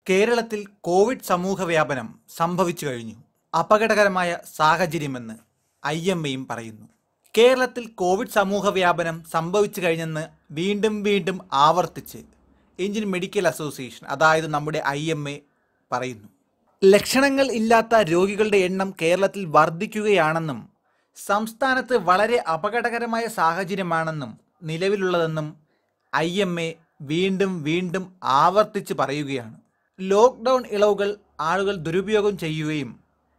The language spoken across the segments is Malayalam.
കേരളത്തിൽ കോവിഡ് സമൂഹ വ്യാപനം സംഭവിച്ചു കഴിഞ്ഞു അപകടകരമായ സാഹചര്യമെന്ന് ഐ എം എയും പറയുന്നു കേരളത്തിൽ കോവിഡ് സമൂഹ വ്യാപനം സംഭവിച്ചു കഴിഞ്ഞെന്ന് വീണ്ടും വീണ്ടും ആവർത്തിച്ച് ഇന്ത്യൻ മെഡിക്കൽ അസോസിയേഷൻ അതായത് നമ്മുടെ ഐ എം എ പറയുന്നു ലക്ഷണങ്ങൾ ഇല്ലാത്ത രോഗികളുടെ എണ്ണം കേരളത്തിൽ വർദ്ധിക്കുകയാണെന്നും സംസ്ഥാനത്ത് വളരെ അപകടകരമായ സാഹചര്യമാണെന്നും നിലവിലുള്ളതെന്നും ഐ എം എ വീണ്ടും വീണ്ടും ആവർത്തിച്ച് പറയുകയാണ് ലോക്ക്ഡൗൺ ഇളവുകൾ ആളുകൾ ദുരുപയോഗം ചെയ്യുകയും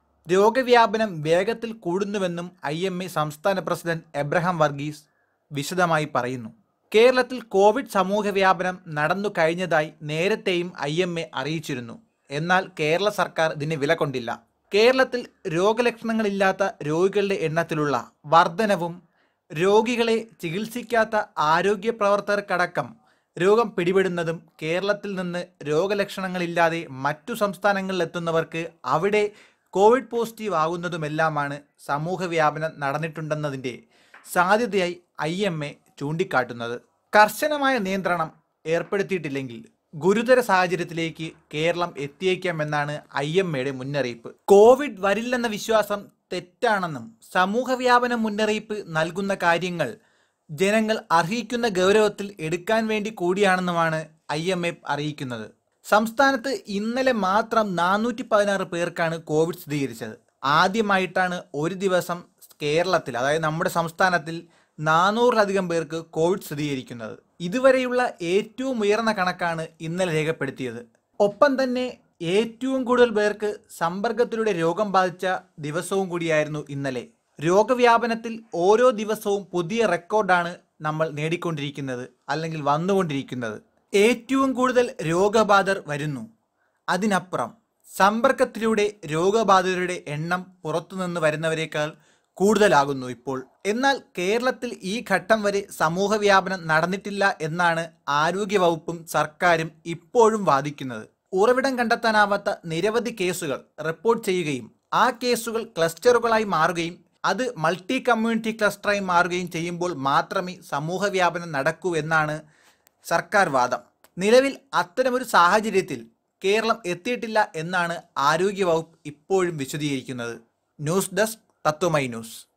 രോഗവ്യാപനം വേഗത്തിൽ കൂടുന്നുവെന്നും ഐ എം എ സംസ്ഥാന പ്രസിഡന്റ് എബ്രഹാം വർഗീസ് വിശദമായി പറയുന്നു കേരളത്തിൽ കോവിഡ് സമൂഹ വ്യാപനം നടന്നു കഴിഞ്ഞതായി നേരത്തെയും ഐ എം എ അറിയിച്ചിരുന്നു എന്നാൽ കേരള സർക്കാർ ഇതിന് വില കൊണ്ടില്ല കേരളത്തിൽ രോഗലക്ഷണങ്ങളില്ലാത്ത രോഗികളുടെ എണ്ണത്തിലുള്ള വർധനവും രോഗികളെ ചികിത്സിക്കാത്ത ആരോഗ്യ പ്രവർത്തകർക്കടക്കം രോഗം പിടിപെടുന്നതും കേരളത്തിൽ നിന്ന് രോഗലക്ഷണങ്ങളില്ലാതെ മറ്റു സംസ്ഥാനങ്ങളിലെത്തുന്നവർക്ക് അവിടെ കോവിഡ് പോസിറ്റീവ് ആകുന്നതുമെല്ലാമാണ് സമൂഹ വ്യാപനം നടന്നിട്ടുണ്ടെന്നതിൻ്റെ സാധ്യതയായി ഐ എം എ ചൂണ്ടിക്കാട്ടുന്നത് കർശനമായ നിയന്ത്രണം ഏർപ്പെടുത്തിയിട്ടില്ലെങ്കിൽ ഗുരുതര സാഹചര്യത്തിലേക്ക് കേരളം എത്തിയേക്കാമെന്നാണ് ഐ എം എയുടെ മുന്നറിയിപ്പ് കോവിഡ് വരില്ലെന്ന വിശ്വാസം തെറ്റാണെന്നും സമൂഹ വ്യാപന മുന്നറിയിപ്പ് നൽകുന്ന കാര്യങ്ങൾ ജനങ്ങൾ അർഹിക്കുന്ന ഗൗരവത്തിൽ എടുക്കാൻ വേണ്ടി കൂടിയാണെന്നുമാണ് ഐ എം എ അറിയിക്കുന്നത് സംസ്ഥാനത്ത് ഇന്നലെ മാത്രം നാനൂറ്റി പതിനാറ് പേർക്കാണ് കോവിഡ് സ്ഥിരീകരിച്ചത് ആദ്യമായിട്ടാണ് ഒരു ദിവസം കേരളത്തിൽ അതായത് നമ്മുടെ സംസ്ഥാനത്തിൽ നാനൂറിലധികം പേർക്ക് കോവിഡ് സ്ഥിരീകരിക്കുന്നത് ഇതുവരെയുള്ള ഏറ്റവും ഉയർന്ന കണക്കാണ് ഇന്നലെ രേഖപ്പെടുത്തിയത് ഒപ്പം തന്നെ ഏറ്റവും കൂടുതൽ പേർക്ക് സമ്പർക്കത്തിലൂടെ രോഗം ബാധിച്ച ദിവസവും കൂടിയായിരുന്നു ഇന്നലെ രോഗവ്യാപനത്തിൽ ഓരോ ദിവസവും പുതിയ റെക്കോർഡാണ് നമ്മൾ നേടിക്കൊണ്ടിരിക്കുന്നത് അല്ലെങ്കിൽ വന്നുകൊണ്ടിരിക്കുന്നത് ഏറ്റവും കൂടുതൽ രോഗബാധർ വരുന്നു അതിനപ്പുറം സമ്പർക്കത്തിലൂടെ രോഗബാധിതരുടെ എണ്ണം പുറത്തുനിന്ന് വരുന്നവരെക്കാൾ കൂടുതലാകുന്നു ഇപ്പോൾ എന്നാൽ കേരളത്തിൽ ഈ ഘട്ടം വരെ സമൂഹ വ്യാപനം നടന്നിട്ടില്ല എന്നാണ് ആരോഗ്യവകുപ്പും സർക്കാരും ഇപ്പോഴും വാദിക്കുന്നത് ഉറവിടം കണ്ടെത്താനാവാത്ത നിരവധി കേസുകൾ റിപ്പോർട്ട് ചെയ്യുകയും ആ കേസുകൾ ക്ലസ്റ്ററുകളായി മാറുകയും അത് മൾട്ടി കമ്മ്യൂണിറ്റി ക്ലസ്റ്ററായി മാറുകയും ചെയ്യുമ്പോൾ മാത്രമേ സമൂഹ വ്യാപനം നടക്കൂ എന്നാണ് സർക്കാർ വാദം നിലവിൽ അത്തരമൊരു സാഹചര്യത്തിൽ കേരളം എത്തിയിട്ടില്ല എന്നാണ് ആരോഗ്യവകുപ്പ് ഇപ്പോഴും വിശദീകരിക്കുന്നത് ന്യൂസ് ഡെസ്ക് തത്വമൈ ന്യൂസ്